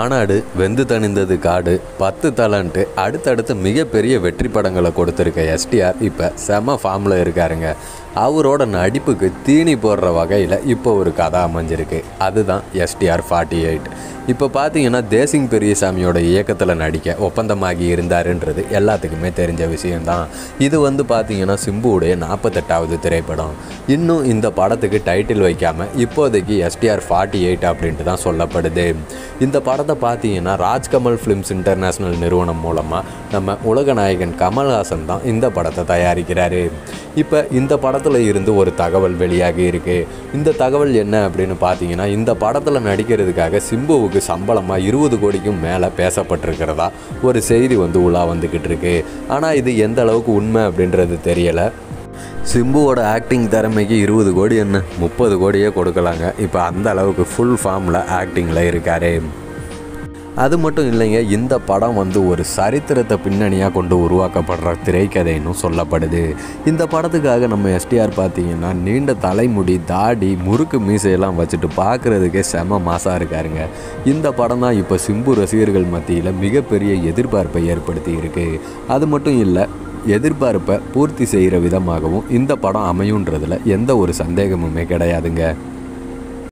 மாநாடு வெந்து தணிந்தது காடு பத்து தலன்ட்டு அடுத்தடுத்து மிகப்பெரிய வெற்றி படங்களை கொடுத்துருக்க எஸ்டிஆர் இப்போ செம ஃபார்மில் இருக்காருங்க அவரோட நடிப்புக்கு தீனி போடுற வகையில் இப்போ ஒரு கதை அமைஞ்சிருக்கு அதுதான் எஸ்டிஆர் ஃபார்ட்டி எயிட் இப்போ பார்த்தீங்கன்னா தேசிங் பெரியசாமியோட இயக்கத்தில் நடிக்க ஒப்பந்தமாகி இருந்தாருன்றது எல்லாத்துக்குமே தெரிஞ்ச விஷயம்தான் இது வந்து பார்த்தீங்கன்னா சிம்புவுடைய நாற்பத்தெட்டாவது திரைப்படம் இன்னும் இந்த படத்துக்கு டைட்டில் வைக்காமல் இப்போதைக்கு எஸ்டிஆர் ஃபார்ட்டி எயிட் அப்படின்ட்டு தான் சொல்லப்படுது இந்த படத்தை பார்த்தீங்கன்னா ராஜ்கமல் ஃபிலிம்ஸ் இன்டர்நேஷ்னல் நிறுவனம் மூலமாக நம்ம உலக நாயகன் கமல்ஹாசன் தான் இந்த படத்தை தயாரிக்கிறாரு இப்போ இந்த படத்தில் இருந்து ஒரு தகவல் வெளியாகி இருக்கு இந்த தகவல் என்ன அப்படின்னு பார்த்தீங்கன்னா இந்த படத்தில் நடிக்கிறதுக்காக சிம்புவுக்கு சம்பளமாக இருபது கோடிக்கும் மேலே பேசப்பட்டிருக்கிறதா ஒரு செய்தி வந்து உலா வந்துக்கிட்டு இருக்கு ஆனால் இது எந்த அளவுக்கு உண்மை அப்படின்றது தெரியலை சிம்புவோட ஆக்டிங் திறமைக்கு இருபது கோடி என்ன முப்பது கோடியே கொடுக்கலாங்க இப்போ அந்த அளவுக்கு ஃபுல் ஃபார்மில் ஆக்டிங்கில் இருக்காரு அது மட்டும் இல்லைங்க இந்த படம் வந்து ஒரு சரித்திரத்தை பின்னணியாக கொண்டு உருவாக்கப்படுற திரைக்கதைன்னு சொல்லப்படுது இந்த படத்துக்காக நம்ம எஸ்டிஆர் பார்த்தீங்கன்னா நீண்ட தலைமுடி தாடி முறுக்கு மீசையெல்லாம் வச்சுட்டு பார்க்குறதுக்கே செம மாசாக இருக்காருங்க இந்த படம் தான் இப்போ சிம்பு ரசிகர்கள் மத்தியில் மிகப்பெரிய எதிர்பார்ப்பை ஏற்படுத்தி இருக்கு அது மட்டும் இல்லை எதிர்பார்ப்பை பூர்த்தி செய்கிற விதமாகவும் இந்த படம் அமையுன்றதுல எந்த ஒரு சந்தேகமுமே கிடையாதுங்க